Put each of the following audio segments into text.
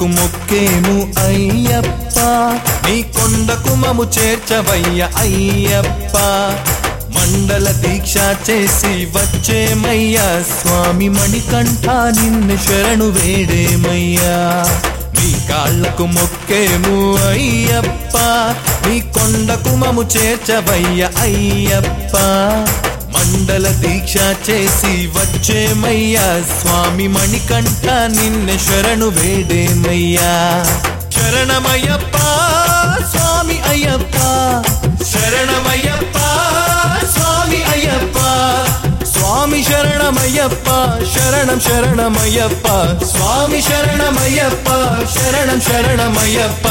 కాళ్ళకు మొక్కేము అయ్యప్ప నీ కొండకు మము చేర్చవయ్య అయ్యప్ప మండల దీక్ష చేసి వచ్చేమయ్యా స్వామి మణికంఠ నిన్ను శరణు వేడేమయ్యా నీ కాళ్ళకు మొక్కేము అయ్యప్ప నీ కొండకు మము చేర్చవయ్య అయ్యప్ప మండల దీక్ష చేసి వచ్చేమయ్యా స్వామి మణికంఠ నిన్ను శరణు వేడేమయ్యా శరణమయ్యప్ప స్వామి అయ్యప్ప శరణమయ్యప్ప స్వామి అయ్యప్ప స్వామి శరణమయ్యప్ప శరణం శరణమయ్యప్ప స్వామి శరణమయ్యప్ప శరణం శరణమయ్యప్ప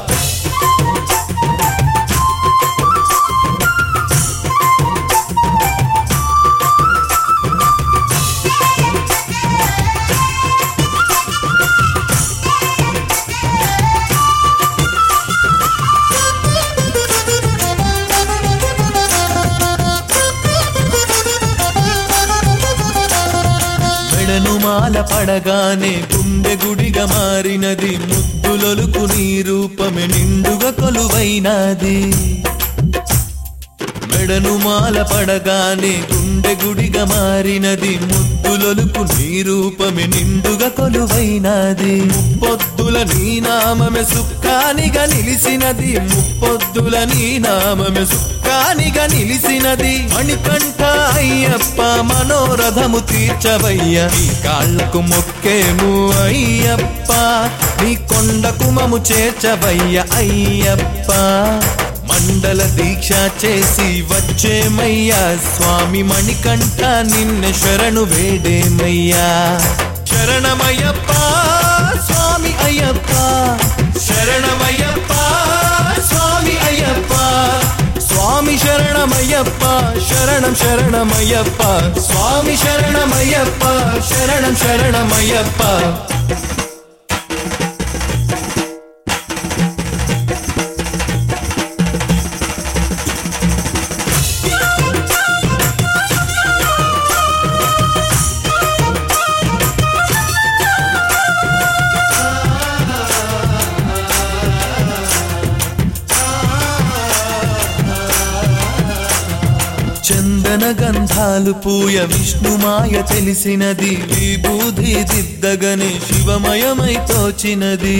మెడను మాల పడగానే గుండె గుడిగా మారినది ముద్దులొలుకు నీ రూపమే నిండుగా కొలువైనది మెడను మాల పడగానే గుండె గుడిగా మారినది ముద్దులొలుకు నీ రూపమే నిండుగా కొలువైనది ముప్పొద్దుల నీ నామమే సుఖానిగా నిలిసినది ముప్పొద్దుల నీ నామమే సుఖానిగా నిలిసినది మణికంఠ అయ్యప్ప మనోరథము తీర్చవయ్య నీ కాళ్ళకు మొక్కేము అయ్యప్ప నీ కొండకు మము చేర్చవయ్య అయ్యప్ప మండల దీక్ష చేసి వచ్చేమయ్యా స్వామి మణికంఠ నిన్ను శరణు వేడేమయ్యా శరణమయ్యప్ప స్వామి అయ్యప్ప శరణమయ్యప్ప స్వామి అయ్యప్ప స్వామి శరణమయ్యప్ప శరణం శరణమయ్యప్ప స్వామి శరణమయ్యప్ప శరణం శరణమయ్యప్ప చందన గంధాలు పూయ విష్ణుమాయ తెలిసినది విభూది దిద్దగనే శివమయమై తోచినది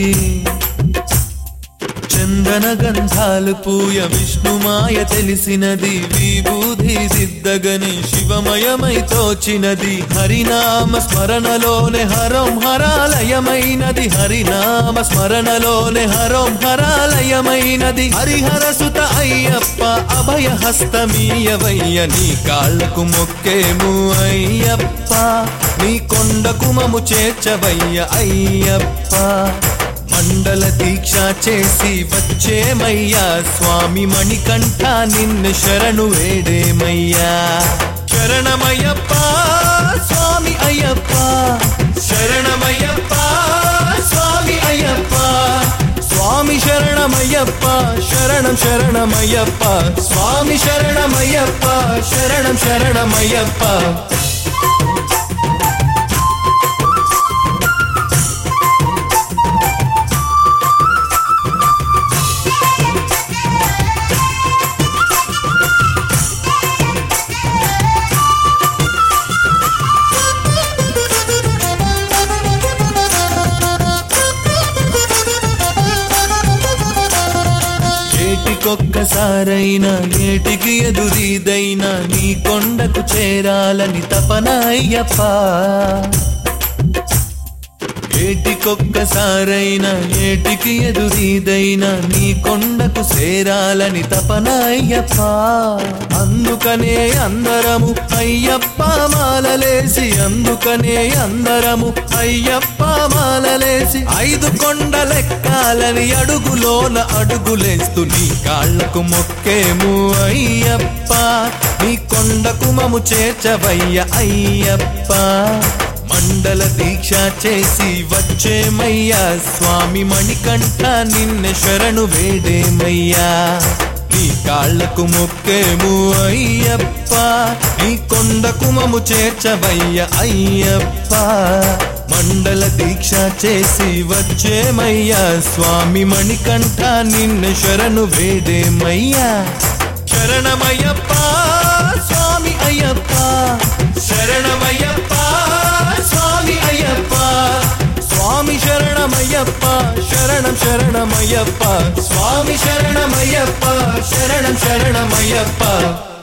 చందన గంధాలు పూయ విష్ణుమాయ తెలిసినది విభూది దిద్దగని శివమయమై తోచినది హరినామ స్మరణలోనే హరం హరాలయమైనది హరినామ స్మరణలోనే హరం హరాలయమైనది హరిహర సుత అయ్యప్ప అభయ హస్తమీయవయ్య నీ కాళ్ళకు మొక్కేము అయ్యప్ప నీ కొండకు మము చేర్చవయ్య అయ్యప్ప మండల దీక్ష చేసి వచ్చేమయ్యా స్వామి మణికంఠ నిన్ను శరణు వేడేమయ్యా శరణమయ్యప్ప స్వామి అయ్యప్ప శరణమయ్యప్ప స్వామి అయ్యప్ప స్వామి శరణమయ్యప్ప శరణం శరణమయ్యప్ప స్వామి శరణమయ్యప్ప శరణం శరణమయ్యప్ప ఏటికొక్కసారైనా ఏటికి ఎదురీదైనా నీ కొండకు చేరాలని తపన అయ్యప్ప ఏటికొక్కసారైనా ఏటికి ఎదురీదైనా నీ కొండకు చేరాలని తపన అయ్యప్ప అందుకనే అందరము అయ్యప్ప మాలలేసి అందుకనే అందరము అయ్యప్ప మాలలేసి ఐదు కొండలెక్కాలని అడుగులోన అడుగులేస్తూ నీ కాళ్ళకు మొక్కేము అయ్యప్ప నీ కొండకు మము చేర్చవయ్య అయ్యప్ప మండల దీక్ష చేసి వచ్చేమయ్యా స్వామి మణికంఠ నిన్ను శరణు వేడేమయ్యా నీ కాళ్ళకు మొక్కేము అయ్యప్ప నీ కొండకు మము చేర్చవయ్య అయ్యప్ప మండల దీక్ష చేసి వచ్చేమయ్యా స్వామి మణికంఠ నిన్ను శరణు వేడేమయ్యా శరణమయ్యప్ప స్వామి అయ్యప్ప శరణమయ్యప్ప స్వామి అయ్యప్ప స్వామి శరణమయ్యప్ప శరణం శరణమయ్యప్ప స్వామి శరణమయ్యప్ప శరణం శరణమయ్యప్ప